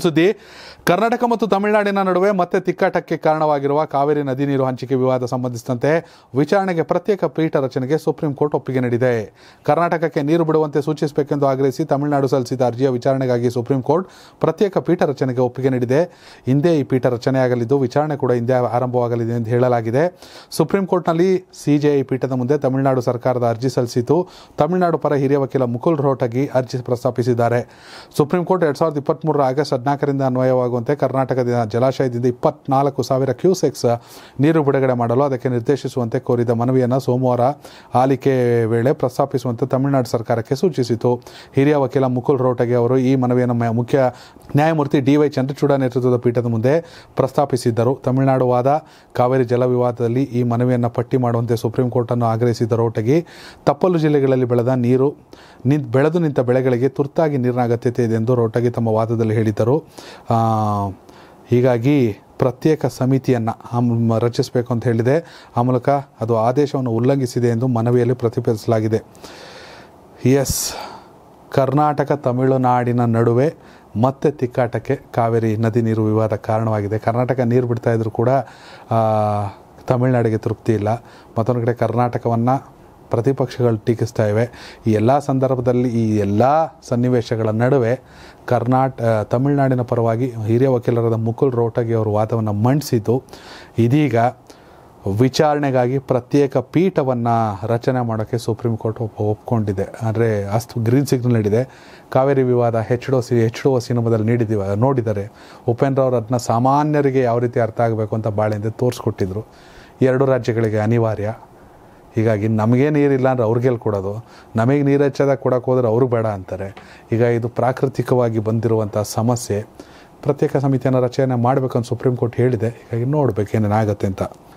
ಸುದ್ದಿ ಕರ್ನಾಟಕ ಮತ್ತು ತಮಿಳುನಾಡಿನ ನಡುವೆ ಮತ್ತೆ ತಿಕ್ಕಾಟಕ್ಕೆ ಕಾರಣವಾಗಿರುವ ಕಾವೇರಿ ನದಿ ನೀರು ಹಂಚಿಕೆ ವಿವಾದ ಸಂಬಂಧಿಸಿದಂತೆ ವಿಚಾರಣೆಗೆ ಪ್ರತ್ಯೇಕ ಪೀಠ ರಚನೆಗೆ ಸುಪ್ರೀಂ ಕೋರ್ಟ್ ಒಪ್ಪಿಗೆ ನೀಡಿದೆ ಕರ್ನಾಟಕಕ್ಕೆ ನೀರು ಬಿಡುವಂತೆ ಸೂಚಿಸಬೇಕೆಂದು ಆಗ್ರಹಿಸಿ ತಮಿಳುನಾಡು ಸಲ್ಲಿಸಿದ ಅರ್ಜಿಯ ವಿಚಾರಣೆಗಾಗಿ ಸುಪ್ರೀಂ ಕೋರ್ಟ್ ಪ್ರತ್ಯೇಕ ಪೀಠ ರಚನೆಗೆ ಒಪ್ಪಿಗೆ ನೀಡಿದೆ ಹಿಂದೆ ಈ ಪೀಠ ರಚನೆಯಾಗಲಿದ್ದು ವಿಚಾರಣೆ ಕೂಡ ಹಿಂದೆ ಆರಂಭವಾಗಲಿದೆ ಎಂದು ಹೇಳಲಾಗಿದೆ ಸುಪ್ರೀಂ ಕೋರ್ಟ್ನಲ್ಲಿ ಸಿಜೆಐ ಪೀಠದ ಮುಂದೆ ತಮಿಳುನಾಡು ಸರ್ಕಾರದ ಅರ್ಜಿ ಸಲ್ಲಿಸಿತು ತಮಿಳುನಾಡು ಪರ ಹಿರಿಯ ವಕೀಲ ಮುಕುಲ್ ರೋಹಟಗಿ ಅರ್ಜಿ ಪ್ರಸ್ತಾಪಿಸಿದ್ದಾರೆ ಸುಪ್ರೀಂ ಕೋರ್ಟ್ ಎರಡ್ ಸಾವಿರದ ಇಪ್ಪತ್ತ್ಮೂರರ ಆಗಸ್ಟ್ ಹದಿನಾಲ್ಕರಿಂದ ಅನ್ವಯವಾಗುವಂತೆ ಕರ್ನಾಟಕದ ಜಲಾಶಯದಿಂದ ಇಪ್ಪತ್ನಾಲ್ಕು ಸಾವಿರ ಕ್ಯೂಸೆಕ್ಸ್ ನೀರು ಬಿಡುಗಡೆ ಮಾಡಲು ಅದಕ್ಕೆ ನಿರ್ದೇಶಿಸುವಂತೆ ಕೋರಿದ ಮನವಿಯನ್ನು ಸೋಮವಾರ ಆಲಿಕೆ ವೇಳೆ ಪ್ರಸ್ತಾಪಿಸುವಂತೆ ತಮಿಳುನಾಡು ಸರ್ಕಾರಕ್ಕೆ ಸೂಚಿಸಿತು ಹಿರಿಯ ವಕೀಲ ಮುಕುಲ್ ರೋಟಗೆ ಅವರು ಈ ಮನವಿಯನ್ನು ಮ- ಮುಖ್ಯ ನ್ಯಾಯಮೂರ್ತಿ ಡಿ ವೈ ಚಂದ್ರಚೂಡ ನೇತೃತ್ವದ ಪೀಠದ ಮುಂದೆ ಪ್ರಸ್ತಾಪಿಸಿದ್ದರು ತಮಿಳುನಾಡು ವಾದ ಕಾವೇರಿ ಜಲ ವಿವಾದದಲ್ಲಿ ಈ ಮನವಿಯನ್ನು ಪಟ್ಟಿ ಮಾಡುವಂತೆ ಸುಪ್ರೀಂ ಕೋರ್ಟನ್ನು ಆಗ್ರಹಿಸಿದ ರೋಟಗಿ ತಪ್ಪಲು ಜಿಲ್ಲೆಗಳಲ್ಲಿ ಬೆಳೆದ ನೀರು ನಿಂತ್ ಬೆಳೆದು ನಿಂತ ಬೆಳೆಗಳಿಗೆ ತುರ್ತಾಗಿ ನೀರಿನ ಅಗತ್ಯತೆ ಇದೆ ಎಂದು ರೋಟಗಿ ತಮ್ಮ ವಾದದಲ್ಲಿ ಹೇಳಿದ್ದರು ಆ, ಹೀಗಾಗಿ ಪ್ರತ್ಯೇಕ ಸಮಿತಿಯನ್ನು ರಚಿಸಬೇಕು ಅಂತ ಹೇಳಿದೆ ಆ ಮೂಲಕ ಅದು ಆದೇಶವನ್ನು ಉಲ್ಲಂಘಿಸಿದೆ ಎಂದು ಮನವಿಯಲ್ಲಿ ಪ್ರತಿಪಾದಿಸಲಾಗಿದೆ ಎಸ್ ಕರ್ನಾಟಕ ತಮಿಳುನಾಡಿನ ನಡುವೆ ಮತ್ತೆ ತಿಕ್ಕಾಟಕ್ಕೆ ಕಾವೇರಿ ನದಿ ನೀರು ವಿವಾದ ಕಾರಣವಾಗಿದೆ ಕರ್ನಾಟಕ ನೀರು ಬಿಡ್ತಾ ಇದ್ರೂ ಕೂಡ ಆ, ತಮಿಳುನಾಡಿಗೆ ತೃಪ್ತಿ ಇಲ್ಲ ಮತ್ತೊಂದು ಕಡೆ ಕರ್ನಾಟಕವನ್ನು ಪ್ರತಿಪಕ್ಷಗಳು ಟೀಕಿಸ್ತಾ ಇವೆ ಈ ಎಲ್ಲ ಸಂದರ್ಭದಲ್ಲಿ ಈ ಎಲ್ಲ ಸನ್ನಿವೇಶಗಳ ನಡುವೆ ಕರ್ನಾಟ ಆ, ತಮಿಳುನಾಡಿನ ಪರವಾಗಿ ಹಿರಿಯ ವಕೀಲರಾದ ಮುಕುಲ್ ರೋಟಗಿ ಅವರು ವಾದವನ್ನು ಮಂಡಿಸಿದ್ದು ಇದೀಗ ವಿಚಾರಣೆಗಾಗಿ ಪ್ರತ್ಯೇಕ ಪೀಠವನ್ನು ರಚನೆ ಮಾಡೋಕ್ಕೆ ಸುಪ್ರೀಂ ಕೋರ್ಟ್ ಒಪ್ಪ ಒಪ್ಕೊಂಡಿದೆ ಅಂದರೆ ಅಷ್ಟು ಗ್ರೀನ್ ಸಿಗ್ನಲ್ ನೀಡಿದೆ ಕಾವೇರಿ ವಿವಾದ ಹೆಚ್ ಡೋ ಸಿ ಹೆಚ್ ಡೋ ಸಿನಿಮಾದಲ್ಲಿ ನೀಡಿದ್ದೀವ ನೋಡಿದ್ದಾರೆ ಉಪೇಂದ್ರ ಅವರು ಅದನ್ನ ಸಾಮಾನ್ಯರಿಗೆ ಯಾವ ರೀತಿ ಅರ್ಥ ಆಗಬೇಕು ಅಂತ ಬಾಳೆಂದೆ ತೋರಿಸ್ಕೊಟ್ಟಿದ್ರು ಎರಡು ರಾಜ್ಯಗಳಿಗೆ ಅನಿವಾರ್ಯ ಹೀಗಾಗಿ ನಮಗೆ ನೀರಿಲ್ಲ ಅಂದ್ರೆ ಅವ್ರಿಗೆಲ್ಲ ಕೊಡೋದು ನಮಗೆ ನೀರು ಹಚ್ಚದಾಗ ಕೊಡೋಕೆ ಹೋದ್ರೆ ಅವರು ಬೇಡ ಅಂತಾರೆ ಈಗ ಇದು ಪ್ರಾಕೃತಿಕವಾಗಿ ಬಂದಿರುವಂಥ ಸಮಸ್ಯೆ ಪ್ರತ್ಯೇಕ ಸಮಿತಿಯನ್ನು ರಚನೆ ಮಾಡಬೇಕಂತ ಸುಪ್ರೀಂ ಕೋರ್ಟ್ ಹೇಳಿದೆ ಹೀಗಾಗಿ ನೋಡ್ಬೇಕು ಏನೇನಾಗುತ್ತೆ ಅಂತ